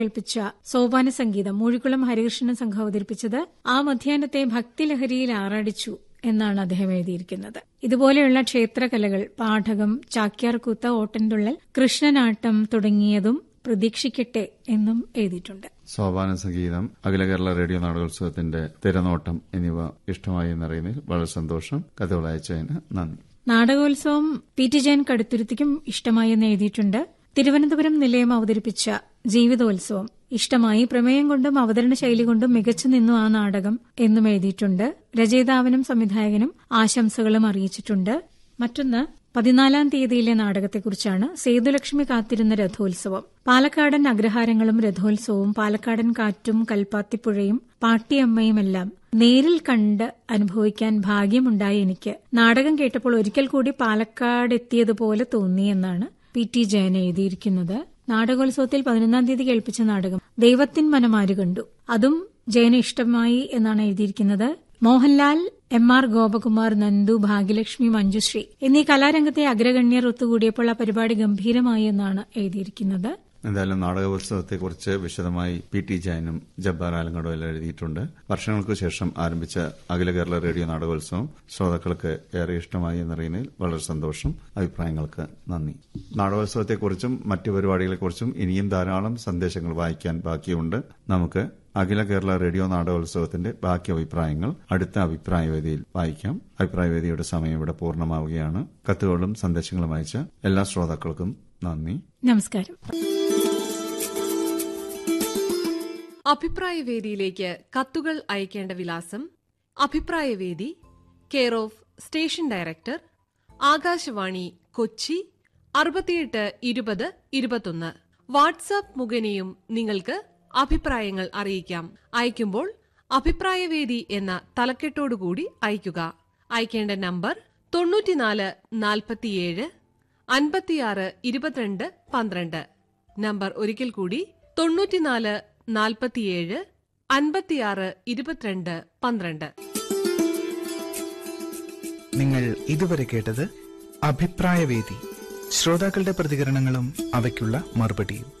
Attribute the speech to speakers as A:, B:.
A: കേൾപ്പിച്ച സോപാന സംഗീതം മൂഴിക്കുളം ഹരികൃഷ്ണൻ സംഘം അവതരിപ്പിച്ചത് ആ മധ്യാഹ്നത്തെ ഭക്തിലഹരിയിൽ ആറാടിച്ചു എന്നാണ് അദ്ദേഹം എഴുതിയിരിക്കുന്നത് ഇതുപോലെയുള്ള ക്ഷേത്രകലകൾ പാഠകം ചാക്യാർകൂത്ത ഓട്ടൻതുള്ളൽ കൃഷ്ണനാട്ടം തുടങ്ങിയതും പ്രതീക്ഷിക്കട്ടെ എന്നും എഴുതിയിട്ടുണ്ട്
B: സോപാന സംഗീതം അഖില കേരള റേഡിയോ നാടകോത്സവത്തിന്റെ തിരനോട്ടം എന്നിവ ഇഷ്ടമായി എന്നറിയുന്നതിൽ വളരെ സന്തോഷം കഥകൾ അയച്ചതിന് നന്ദി
A: നാടകോത്സവം പി ടി ജയൻ കടുത്തുരുത്തിക്കും ഇഷ്ടമായി എന്ന് എഴുതിയിട്ടുണ്ട് തിരുവനന്തപുരം നിലയം അവതരിപ്പിച്ച ജീവിതോത്സവം ഇഷ്ടമായി പ്രമേയം കൊണ്ടും അവതരണ ശൈലി കൊണ്ടും മികച്ചു നിന്നു ആ നാടകം എന്നും എഴുതിയിട്ടുണ്ട് രചയിതാവിനും സംവിധായകനും ആശംസകളും അറിയിച്ചിട്ടുണ്ട് മറ്റൊന്ന് പതിനാലാം തീയതിയിലെ നാടകത്തെക്കുറിച്ചാണ് സേതുലക്ഷ്മി കാത്തിരുന്ന രഥോത്സവം പാലക്കാടൻ അഗ്രഹാരങ്ങളും രഥോത്സവവും പാലക്കാടൻ കാറ്റും കൽപ്പാത്തിപ്പുഴയും പാട്ടിയമ്മയുമെല്ലാം നേരിൽ കണ്ട് അനുഭവിക്കാൻ ഭാഗ്യമുണ്ടായി എനിക്ക് നാടകം കേട്ടപ്പോൾ ഒരിക്കൽ കൂടി പാലക്കാട് എത്തിയതുപോലെ തോന്നിയെന്നാണ് പി ടി ജയൻ എഴുതിയിരിക്കുന്നത് നാടകോത്സവത്തിൽ പതിനൊന്നാം തീയതി കേൾപ്പിച്ച നാടകം ദൈവത്തിൻ മനമാര് കണ്ടു അതും ജയന് ഇഷ്ടമായി എന്നാണ് എഴുതിയിരിക്കുന്നത് മോഹൻലാൽ എം ആർ ഗോപകുമാർ നന്ദു ഭാഗ്യലക്ഷ്മി മഞ്ജുശ്രീ എന്നീ കലാരംഗത്തെ അഗ്രഗണ്യർ ഒത്തുകൂടിയപ്പോൾ ആ പരിപാടി ഗംഭീരമായി എന്നാണ് എഴുതിയിരിക്കുന്നത്
B: എന്തായാലും നാടകോത്സവത്തെക്കുറിച്ച് വിശദമായി പി ടി ജയനും ജബ്ബാർ ആലങ്കടോ എല്ലാം എഴുതിയിട്ടുണ്ട് വർഷങ്ങൾക്ക് ശേഷം ആരംഭിച്ച അഖില കേരള റേഡിയോ നാടകോത്സവം ശ്രോതാക്കൾക്ക് ഏറെ ഇഷ്ടമായി എന്നറിയുന്നതിൽ വളരെ സന്തോഷം അഭിപ്രായങ്ങൾക്ക് നന്ദി നാടകോത്സവത്തെക്കുറിച്ചും മറ്റു പരിപാടികളെക്കുറിച്ചും ഇനിയും ധാരാളം സന്ദേശങ്ങൾ വായിക്കാൻ ബാക്കിയുണ്ട് നമുക്ക് അഖില കേരള റേഡിയോ നാടകോത്സവത്തിന്റെ ബാക്കി അഭിപ്രായങ്ങൾ അടുത്ത അഭിപ്രായവേദിയിൽ വായിക്കാം അഭിപ്രായവേദിയുടെ സമയം ഇവിടെ പൂർണ്ണമാവുകയാണ് കത്തുകളും സന്ദേശങ്ങളും അയച്ച എല്ലാ ശ്രോതാക്കൾക്കും നന്ദി
A: നമസ്കാരം
C: അഭിപ്രായവേദിയിലേക്ക് കത്തുകൾ അയക്കേണ്ട വിലാസം അഭിപ്രായവേദി care of station director Akashvani Kochi അറുപത്തിയെട്ട് ഇരുപത് ഇരുപത്തൊന്ന് വാട്സാപ്പ് മുഖേനയും നിങ്ങൾക്ക് അഭിപ്രായങ്ങൾ അറിയിക്കാം അയക്കുമ്പോൾ അഭിപ്രായവേദി എന്ന തലക്കെട്ടോടുകൂടി അയയ്ക്കുക അയക്കേണ്ട നമ്പർ തൊണ്ണൂറ്റിനാല് നാൽപ്പത്തിയേഴ് അൻപത്തിയാറ് ഇരുപത്തിരണ്ട് പന്ത്രണ്ട് നമ്പർ ഒരിക്കൽ കൂടി തൊണ്ണൂറ്റിനാല് നാൽപ്പത്തിയേഴ് അൻപത്തിയാറ് ഇരുപത്തിരണ്ട് പന്ത്രണ്ട്
D: നിങ്ങൾ ഇതുവരെ കേട്ടത് അഭിപ്രായവേദി ശ്രോതാക്കളുടെ പ്രതികരണങ്ങളും അവയ്ക്കുള്ള മറുപടിയും